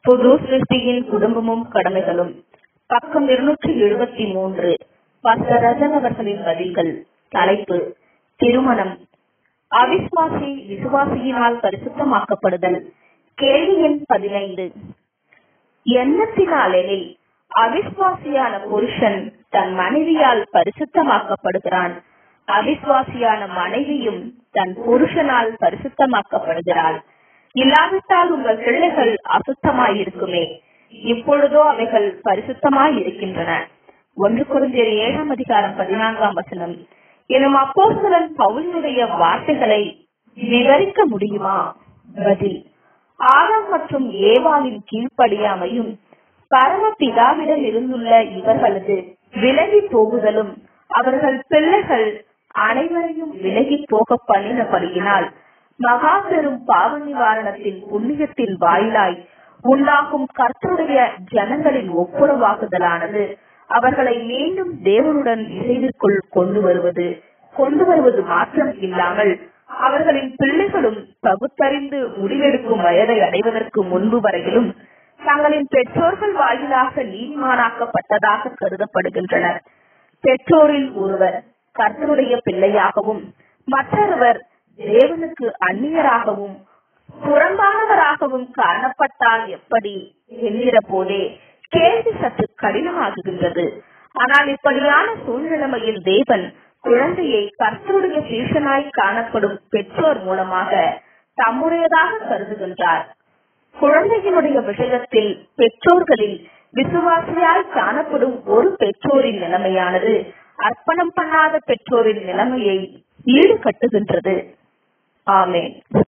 புது சிருஷ்டியின் குடும்பமும் கடமைகளும் பக்கம் இருநூற்றி எழுபத்தி மூன்று பாஸ்டர் ரஜன் அவர்களின் பதில்கள் தலைப்பு திருமணம் அவிஸ்வாசி விசுவாசியினால் பரிசுத்தமாக்கப்படுதல் கேள்வி எண் பதினைந்து எண்ணத்தினாலெனில் அவிஸ்வாசியான புருஷன் தன் மனைவியால் பரிசுத்தமாக்கப்படுகிறான் அவிஸ்வாசியான மனைவியும் தன் புருஷனால் பரிசுத்தமாக்கப்படுகிறாள் இல்லாவிட்டால் உங்கள் பிள்ளைகள் அசுத்தமாயிருக்குமே இப்பொழுதோ அவைகள் பரிசுத்தமாயிருக்கின்றன ஒன்று குருந்தியர் ஏழாம் அதிகாரம் பதினான்காம் வசனம் எனும் அப்போஸ்தலன் பவுலினுடைய வார்த்தைகளை விவரிக்க முடியுமா பதில் ஆதாம் மற்றும் ஏவாளின் கீழ்ப்படியாமையும் பரமபிதாவிடம் இருந்துள்ள இவர்களது விலகி போகுதலும் அவர்கள் பிள்ளைகள் அனைவரையும் விலகி போக பண்ணினபடியினால் மகா பெரும் பாவ நிவாரணத்தின் புண்ணியத்தின் வாயிலாய் உண்டாகும் கர்த்தருடைய ஜனங்களின் ஒப்புரவாகுதலானது அவர்களை மீண்டும் தேவனுடன் இசைவிற்குள் கொண்டு வருவது கொண்டு வருவது மாத்திரம் இல்லாமல் அவர்களின் பிள்ளைகளும் பகுத்தறிந்து முடிவெடுக்கும் வயதை அடைவதற்கு முன்பு வரையிலும் தங்களின் பெற்றோர்கள் வாயிலாக நீதிமானாக்கப்பட்டதாக கருதப்படுகின்றனர் பெற்றோரில் ஒருவர் கர்த்தருடைய பிள்ளையாகவும் மற்றொருவர் தேவனுக்கு அந்நியராகவும் புறம்பானவராகவும் காணப்பட்டால் எப்படி என்கிற போதே கேள்வி சற்று கடினமாகுகின்றது ஆனால் இப்படியான சூழ்நிலைமையில் தேவன் குழந்தையை கர்த்தருடைய சீஷனாய் காணப்படும் பெற்றோர் மூலமாக தம்முடையதாக கருதுகின்றார் குழந்தையினுடைய விஷயத்தில் பெற்றோர்களில் விசுவாசியாய் காணப்படும் ஒரு பெற்றோரின் நிலைமையானது அர்ப்பணம் பண்ணாத பெற்றோரின் நிலைமையை ஈடுகட்டுகின்றது ஆமேன்